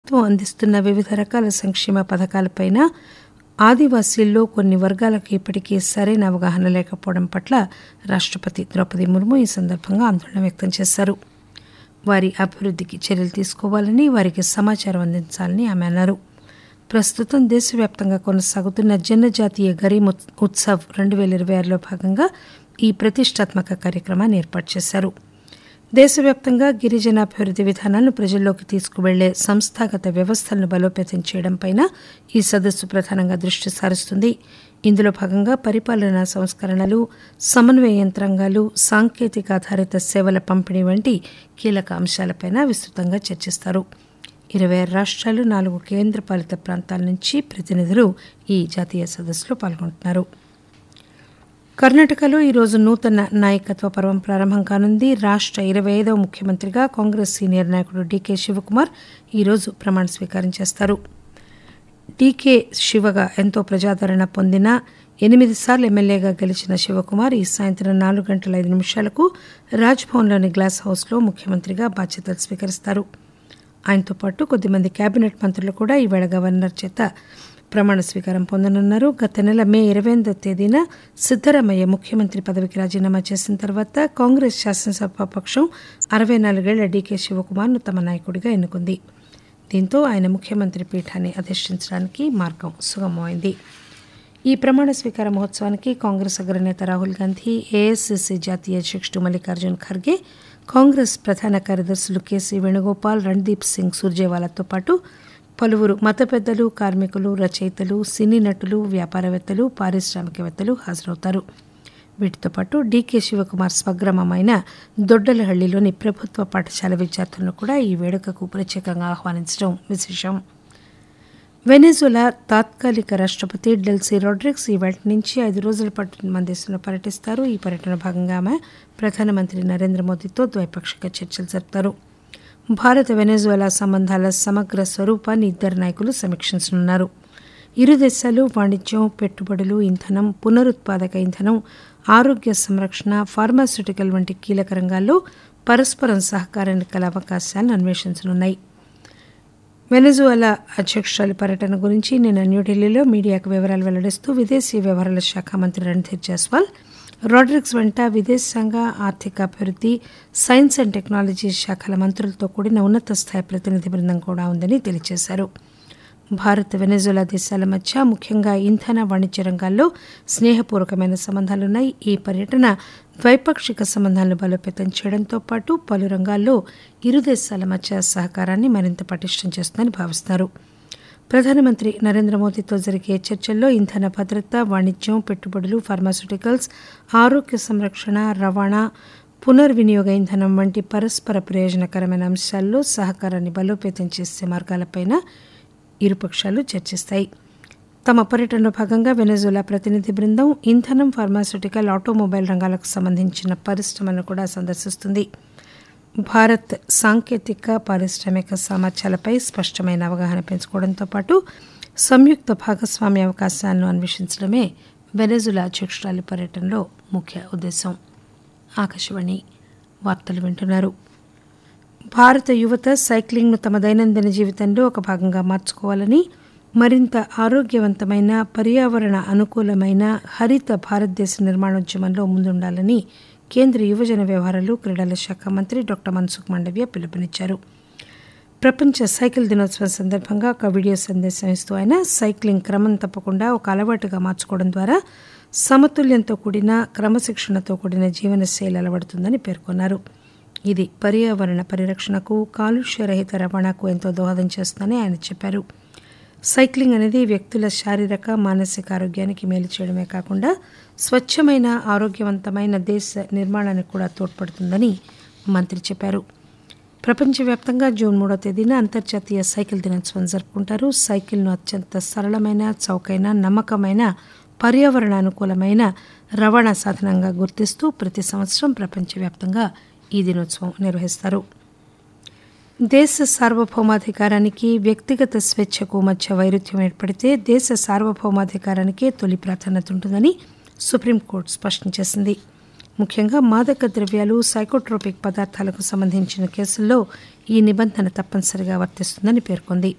ప్రభుత్వం అందిస్తున్న వివిధ రకాల సంక్షేమ పథకాలపైన ఆదివాసీల్లో కొన్ని వర్గాలకు ఇప్పటికీ సరైన అవగాహన లేకపోవడం పట్ల రాష్టపతి ద్రౌపది ముర్ము ఈ సందర్భంగా ఆందోళన వ్యక్తం చేశారు వారి అభివృద్ధికి చర్యలు తీసుకోవాలని వారికి సమాచారం అందించాలని ఆమె అన్నారు ప్రస్తుతం దేశవ్యాప్తంగా కొనసాగుతున్న జనజాతీయ గరీమ్ ఉత్సవ్ రెండు వేల ఇరవై ఆరులో భాగంగా ఈ ప్రతిష్టాత్మక కార్యక్రమాన్ని ఏర్పాటు చేశారు దేశవ్యాప్తంగా గిరిజనాభివృద్ధి విధానాలను ప్రజల్లోకి తీసుకువెళ్లే సంస్థాగత వ్యవస్థలను బలోపేతం చేయడంపైన ఈ సదస్సు ప్రధానంగా దృష్టి సారిస్తుంది ఇందులో భాగంగా పరిపాలనా సంస్కరణలు సమన్వయ యంత్రాంగాలు సాంకేతిక ఆధారిత సేవల పంపిణీ వంటి కీలక అంశాలపైన విస్తృతంగా చర్చిస్తారు ఇరవై ఆరు రాష్ట్రాలు నాలుగు కేంద్రపాలిత ప్రాంతాల నుంచి ప్రతినిధులు ఈ జాతీయ సదస్సులో పాల్గొంటున్నారు కర్ణాటకలో ఈరోజు నూతన నాయకత్వ పర్వం ప్రారంభం కానుంది రాష్ట ఇరవై ఐదవ ముఖ్యమంత్రిగా కాంగ్రెస్ సీనియర్ నాయకుడు డీకే శివకుమార్ ఈరోజు ప్రమాణ స్వీకారం చేస్తారు డీకే శివగా ఎంతో ప్రజాదరణ పొందిన ఎనిమిది సార్లు ఎమ్మెల్యేగా గెలిచిన శివకుమార్ ఈ సాయంత్రం నాలుగు గంటల ఐదు నిమిషాలకు రాజ్భవన్లోని గ్లాస్ హౌస్లో ముఖ్యమంత్రిగా బాధ్యతలు స్వీకరిస్తారు ఆయనతో పాటు కొద్దిమంది కేబినెట్ మంత్రులు కూడా ఈవేళ గవర్నర్ చేత ప్రమాణ స్వీకారం పొందనున్నారు గత నెల మే ఇరవై ఎనిమిదో తేదీన సిద్దరామయ్య ముఖ్యమంత్రి పదవికి రాజీనామా చేసిన తర్వాత కాంగ్రెస్ శాసనసభ పక్షం అరవై నాలుగేళ్ల డీకే శివకుమార్ను తమ నాయకుడిగా ఎన్నుకుంది దీంతో ఆయన ముఖ్యమంత్రి పీఠాన్ని అధిష్ఠించడానికి మార్గం సుగమమైంది ఈ ప్రమాణ స్వీకార మహోత్సవానికి కాంగ్రెస్ అగ్రనేత రాహుల్ గాంధీ ఏఐసిసి జాతీయ అధ్యక్షుడు మల్లికార్జున్ ఖర్గే కాంగ్రెస్ ప్రధాన కార్యదర్శులు కేసీ వేణుగోపాల్ రణ్దీప్ సింగ్ సుర్జేవాలాతో పాటు పలువురు మత పెద్దలు కార్మికులు రచయితలు సినీ నటులు వ్యాపారవేత్తలు పారిశ్రామికవేత్తలు హాజరవుతారు వీటితో పాటు డీకే శివకుమార్ స్వగ్రామమైన దొడ్డలహళ్లిలోని ప్రభుత్వ పాఠశాల విద్యార్థులను కూడా ఈ వేడుకకు ప్రత్యేకంగా ఆహ్వానించడం విశేషం వెనెజులా తాత్కాలిక రాష్టపతి డెల్సీ రోడ్రిక్స్ ఈ వేట నుంచి ఐదు రోజుల పాటు మన దేశంలో పర్యటిస్తారు ఈ పర్యటన భాగంగా ఆమె ప్రధానమంత్రి నరేంద్ర మోదీతో ద్వైపాక్షిక చర్చలు జరుపుతారు భారత వెనెజులా సంబంధాల సమగ్ర స్వరూపాన్ని ఇద్దరు నాయకులు సమీక్షించనున్నారు ఇరు దేశాలు వాణిజ్యం పెట్టుబడులు ఇంధనం పునరుత్పాదక ఇంధనం ఆరోగ్య సంరక్షణ ఫార్మాస్యూటికల్ వంటి కీలక రంగాల్లో పరస్పరం సహకారానికి గల అవకాశాలను అన్వేషించనున్నాయి వెనజువలా అధ్యక్షురాలి పర్యటన గురించి నిన్న న్యూఢిల్లీలో మీడియాకు వివరాలు వెల్లడిస్తూ విదేశీ వ్యవహారాల శాఖ మంత్రి రణ్ధీర్ జైస్వాల్ రాడ్రిక్స్ వెంట విదేశాంగ ఆర్థికాభివృద్ధి సైన్స్ అండ్ టెక్నాలజీ శాఖల మంత్రులతో కూడిన ఉన్నత స్థాయి ప్రతినిధి బృందం కూడా ఉందని తెలియజేశారు భారత్ వెనజులా దేశాల మధ్య ముఖ్యంగా ఇంధన వాణిజ్య రంగాల్లో స్నేహపూర్వకమైన సంబంధాలున్నాయి ఈ పర్యటన ద్వైపాక్షిక సంబంధాలను బలోపేతం చేయడంతో పాటు పలు రంగాల్లో ఇరు దేశాల మధ్య సహకారాన్ని మరింత పటిష్టం చేస్తుందని భావిస్తున్నారు ప్రధానమంత్రి నరేంద్ర మోదీతో జరిగే చర్చల్లో ఇంధన భద్రత వాణిజ్యం పెట్టుబడులు ఫార్మాస్యూటికల్స్ ఆరోగ్య సంరక్షణ రవాణా పునర్వినియోగ ఇంధనం వంటి పరస్పర ప్రయోజనకరమైన అంశాల్లో సహకారాన్ని బలోపేతం చేసే మార్గాలపైన ఇరుపక్షాలు చర్చిస్తాయి తమ పర్యటనలో భాగంగా వెనజులా ప్రతినిధి బృందం ఇంధనం ఫార్మాస్యూటికల్ ఆటోమొబైల్ రంగాలకు సంబంధించిన పరిశ్రమలను కూడా సందర్శిస్తుంది భారత్ సాంకేతిక పారిశ్రామిక సామర్థ్యాలపై స్పష్టమైన అవగాహన పెంచుకోవడంతో పాటు సంయుక్త భాగస్వామ్య అవకాశాలను అన్వేషించడమే వెనజులా అధ్యక్షురాలి పర్యటనలో ముఖ్య ఉద్దేశం ఆకాశవాణి వార్తలు వింటున్నారు భారత యువత సైక్లింగ్ను తమ దైనందిన జీవితంలో ఒక భాగంగా మార్చుకోవాలని మరింత ఆరోగ్యవంతమైన పర్యావరణ అనుకూలమైన హరిత భారతదేశ నిర్మాణోద్యమంలో ముందుండాలని కేంద్ర యువజన వ్యవహారాలు క్రీడల శాఖ మంత్రి డాక్టర్ మన్సుఖ్ మాండవ్య పిలుపునిచ్చారు ప్రపంచ సైకిల్ దినోత్సవం సందర్భంగా ఒక వీడియో సందేశం ఇస్తూ ఆయన సైక్లింగ్ క్రమం తప్పకుండా ఒక అలవాటుగా మార్చుకోవడం ద్వారా సమతుల్యంతో కూడిన క్రమశిక్షణతో కూడిన జీవనశైలి అలవడుతుందని పేర్కొన్నారు ఇది పర్యావరణ పరిరక్షణకు కాలుష్య రహిత రవాణాకు ఎంతో దోహదం చేస్తుందని ఆయన చెప్పారు సైక్లింగ్ అనేది వ్యక్తుల శారీరక మానసిక ఆరోగ్యానికి మేలు చేయడమే కాకుండా స్వచ్ఛమైన ఆరోగ్యవంతమైన దేశ నిర్మాణానికి కూడా తోడ్పడుతుందని మంత్రి చెప్పారు ప్రపంచవ్యాప్తంగా జూన్ మూడో తేదీన అంతర్జాతీయ సైకిల్ దినోత్సవం జరుపుకుంటారు సైకిల్ను అత్యంత సరళమైన చౌకైన నమ్మకమైన పర్యావరణ అనుకూలమైన రవాణా సాధనంగా గుర్తిస్తూ ప్రతి సంవత్సరం ప్రపంచవ్యాప్తంగా ఈ దినోత్సవం నిర్వహిస్తారు దేశ సార్వభౌమాధికారానికి వ్యక్తిగత స్వేచ్ఛకు మధ్య వైరుధ్యం ఏర్పడితే దేశ సార్వభౌమాధికారానికే తొలి ప్రాధాన్యత ఉంటుందని సుప్రీంకోర్టు స్పష్టం చేసింది ముఖ్యంగా మాదక ద్రవ్యాలు సైకోట్రోపిక్ పదార్థాలకు సంబంధించిన కేసుల్లో ఈ నిబంధన తప్పనిసరిగా వర్తిస్తుందని పేర్కొంది